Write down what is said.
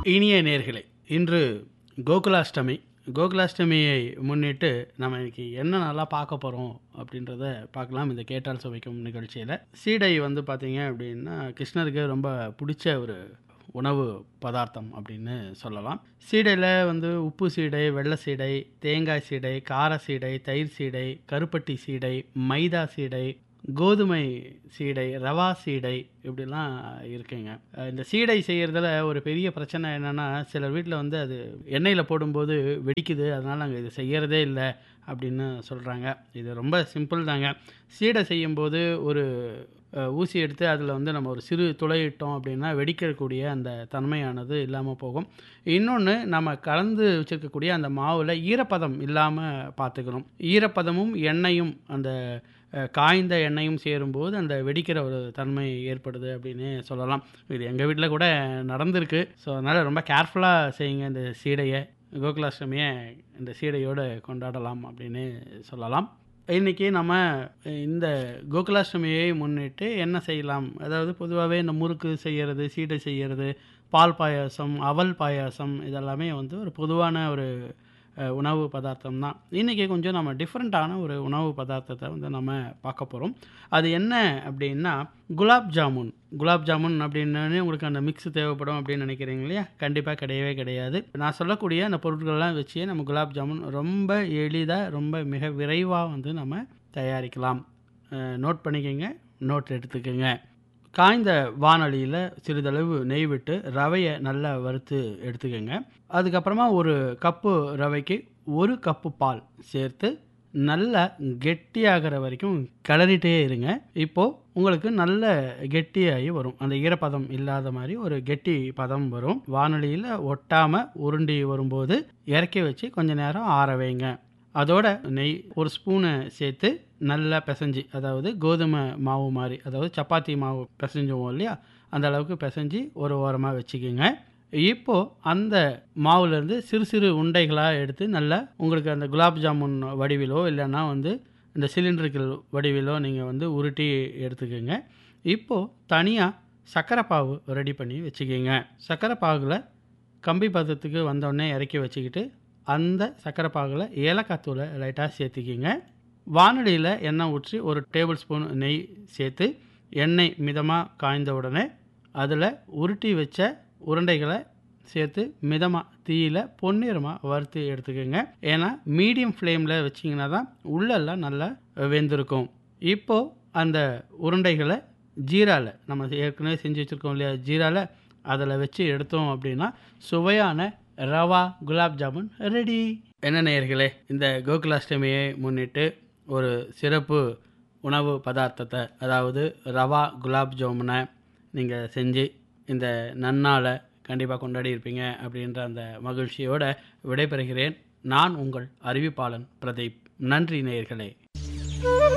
இனிய நேர்களே இன்று கோகுலாஷ்டமி கோகுலாஷ்டமியை முன்னிட்டு நம்ம இன்னைக்கு என்ன நல்லா பார்க்க போகிறோம் அப்படின்றத பார்க்கலாம் இந்த கேட்டால் சுவைக்கும் நிகழ்ச்சியில் சீடை வந்து பார்த்தீங்க அப்படின்னா கிருஷ்ணருக்கு ரொம்ப பிடிச்ச ஒரு உணவு பதார்த்தம் அப்படின்னு சொல்லலாம் சீடையில் வந்து உப்பு சீடை வெள்ளை சீடை தேங்காய் சீடை கார சீடை தயிர் சீடை கருப்பட்டி சீடை மைதா சீடை கோதுமை சீடை ரவா சீடை இப்படிலாம் இருக்குங்க அஹ் இந்த சீடை செய்கிறதுல ஒரு பெரிய பிரச்சனை என்னென்னா சிலர் வீட்டில் வந்து அது எண்ணெயில் போடும்போது வெடிக்குது அதனால் நாங்கள் இது செய்கிறதே இல்லை அப்படின்னு சொல்கிறாங்க இது ரொம்ப சிம்பிள் தாங்க சீடை செய்யும்போது ஒரு அஹ், ஊசி எடுத்து அதில் வந்து நம்ம ஒரு சிறு துளையிட்டோம் அப்படின்னா வெடிக்கக்கூடிய அந்த தன்மையானது இல்லாமல் போகும் இன்னொன்று நம்ம கலந்து வச்சுருக்கக்கூடிய அந்த மாவில் ஈரப்பதம் இல்லாமல் பார்த்துக்கணும் ஈரப்பதமும் எண்ணெயும் அந்த அஹ், காய்ந்த எண்ணெயும் சேரும்போது அந்த வெடிக்கிற ஒரு தன்மை ஏற்படுது அப்படின்னு சொல்லலாம் இது எங்கள் வீட்டில் கூட நடந்திருக்கு ஸோ அதனால் ரொம்ப கேர்ஃபுல்லாக செய்யுங்க இந்த சீடையை கோகுலாஷ்டமியை இந்த சீடையோடு கொண்டாடலாம் அப்படின்னு சொல்லலாம் இன்றைக்கி நம்ம இந்த கோகுலாஷ்டமியை முன்னிட்டு என்ன செய்யலாம் அதாவது பொதுவாகவே இந்த முறுக்கு செய்கிறது சீடை செய்கிறது பால் பாயாசம் அவல் பாயாசம் இதெல்லாமே வந்து ஒரு பொதுவான ஒரு அஹ், உணவு பதார்த்தம் தான் இன்றைக்கி கொஞ்சம் நம்ம டிஃப்ரெண்ட்டான ஒரு உணவு பதார்த்தத்தை வந்து நம்ம பார்க்க போகிறோம் அது என்ன அப்படின்னா குலாப் ஜாமுன் குலாப் ஜாமுன் அப்படின்னு உங்களுக்கு அந்த மிக்ஸ் தேவைப்படும் அப்படின்னு நினைக்கிறீங்க இல்லையா கண்டிப்பாக கிடையவே கிடையாது நான் சொல்லக்கூடிய அந்த பொருட்கள்லாம் வச்சு நம்ம குலாப் ஜாமுன் ரொம்ப எளிதாக ரொம்ப மிக விரைவாக வந்து நம்ம தயாரிக்கலாம் அஹ், நோட் பண்ணிக்கோங்க நோட் எடுத்துக்கோங்க காய்ந்த வானொலியில் சிறிதளவு நெய் விட்டு ரவையை நல்லா வறுத்து எடுத்துக்கோங்க அதுக்கப்புறமா ஒரு கப்பு ரவைக்கு ஒரு கப்பு பால் சேர்த்து நல்லா கெட்டியாகிற வரைக்கும் கிளறிட்டே இருங்க இப்போது உங்களுக்கு நல்ல கெட்டியாகி வரும் அந்த ஈரப்பதம் இல்லாத மாதிரி ஒரு கெட்டி பதம் வரும் வானொலியில் ஒட்டாமல் உருண்டி வரும்போது இறக்கி வச்சு கொஞ்ச நேரம் ஆற வைங்க அதோட நெய் ஒரு ஸ்பூனை சேர்த்து நல்லா பிசைஞ்சு அதாவது கோதுமை மாவு மாதிரி அதாவது சப்பாத்தி மாவு பிசைஞ்சுவோம் இல்லையா அந்த அளவுக்கு பிசைஞ்சு ஒரு ஓரமாக வச்சுக்கோங்க இப்போது அந்த மாவுலேருந்து சிறு சிறு உண்டைகளாக எடுத்து நல்லா உங்களுக்கு அந்த குலாப் ஜாமுன் வடிவிலோ இல்லைன்னா வந்து இந்த சிலிண்டர்கள் வடிவிலோ நீங்கள் வந்து உருட்டி எடுத்துக்கோங்க இப்போது தனியாக சர்க்கரை பாவு ரெடி பண்ணி வச்சுக்கோங்க சர்க்கரை பாகில் கம்பி பதத்துக்கு வந்தோடனே இறக்கி வச்சுக்கிட்டு அந்த சர்க்கரை பாகில் ஏலக்காய் தூளை லைட்டாக சேர்த்துக்கிங்க வானொலியில் எண்ணெய் ஊற்றி ஒரு டேபிள் ஸ்பூன் நெய் சேர்த்து எண்ணெய் மிதமாக காய்ந்த உடனே அதில் உருட்டி வச்ச உருண்டைகளை சேர்த்து மிதமாக தீயில் பொன்னிறமாக வறுத்து எடுத்துக்கோங்க ஏன்னா மீடியம் ஃப்ளேமில் வச்சிங்கன்னா தான் உள்ளெல்லாம் நல்லா வெந்திருக்கும் இப்போது அந்த உருண்டைகளை ஜீராவில் நம்ம ஏற்கனவே செஞ்சு வச்சுருக்கோம் இல்லையா ஜீராவில் அதில் வச்சு எடுத்தோம் அப்படின்னா சுவையான ரவா குலாப் ஜாமுன் ரெடி என்ன நேயர்களே இந்த கோகுலாஷ்டமியை முன்னிட்டு ஒரு சிறப்பு உணவு பதார்த்தத்தை அதாவது ரவா குலாப் ஜாமுனை நீங்கள் செஞ்சு இந்த நன்னாளை கண்டிப்பாக கொண்டாடி இருப்பீங்க அப்படின்ற அந்த மகிழ்ச்சியோடு விடைபெறுகிறேன் நான் உங்கள் அறிவிப்பாளன் பிரதீப் நன்றி நேயர்களே